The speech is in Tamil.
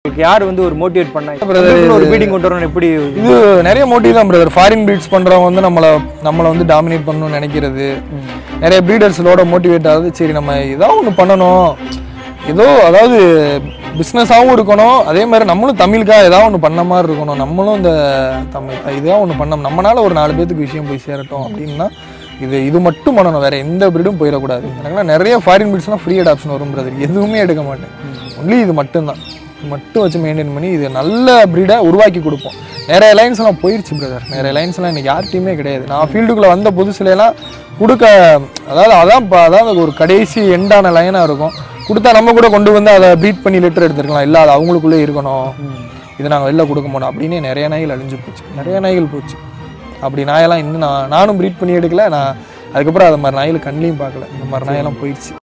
இதுக்கு யார் வந்து ஒரு மோட்டிவேட் பண்ணா Brother, இதுக்குன்னு ஒரு பீடிங் கொண்டு வரணும் எப்படி இது நிறைய மோட்டிவ் தான் பிரதர் ஃபாரின் பீட்ஸ் பண்றவங்க வந்து நம்மளை நம்மளை வந்து டாமினேட் பண்ணணும்னு நினைக்கிறது நிறைய ப்ரீடர்ஸோட மோட்டிவேட் ஆகுது சரி நம்ம ஏதாவது ஒன்று பண்ணணும் ஏதோ அதாவது பிஸ்னஸாகவும் இருக்கணும் அதே மாதிரி நம்மளும் தமிழுக்காக ஏதாவது ஒன்று பண்ண மாதிரி இருக்கணும் நம்மளும் இந்த தமிழ் இதாக ஒன்று பண்ணோம் நம்மனால ஒரு நாலு பேத்துக்கு விஷயம் போய் சேரட்டும் அப்படின்னா இது இது மட்டும் பண்ணணும் வேற எந்த பிரீடும் போயிடக்கூடாது எனக்குலாம் நிறைய ஃபாரின் பிரீட்ஸ்லாம் ஃப்ரீ அடாப்ஷன் வரும் பிரதர் எதுவுமே எடுக்க மாட்டேன் ஒன்லி இது மட்டும்தான் இது மட்டும் வச்சு மெயின்டைன் பண்ணி இது நல்ல ப்ரீடை உருவாக்கி கொடுப்போம் நிறைய லைன்ஸ் எல்லாம் போயிருச்சு பிரதர் நிறைய லைன்ஸ் எல்லாம் இன்னைக்கு யார்கிட்டயுமே கிடையாது நான் ஃபீல்டுக்குள்ள வந்த புதுசுல எல்லாம் கொடுக்க அதாவது அதான் ப- அதாவது ஒரு கடைசி எண்டான லைனா இருக்கும் கொடுத்தா நம்ம கூட கொண்டு வந்து அதை ப்ரீட் பண்ணி லெட்டர் எடுத்துருக்கலாம் இல்லை அது அவங்களுக்குள்ளே இருக்கணும் இதை நாங்கள் வெளில கொடுக்க மாட்டோம் அப்படின்னு நிறைய நாய்கள் அழிஞ்சு போச்சு நிறைய நாய்கள் போச்சு அப்படி நாயெல்லாம் இன்னும் நான் நானும் ப்ரீட் பண்ணி எடுக்கல நான் அதுக்கப்புறம் அது மாதிரி நாய்கள் கண்ணிலையும் பார்க்கல இந்த மாதிரி நாயெல்லாம் போயிடுச்சு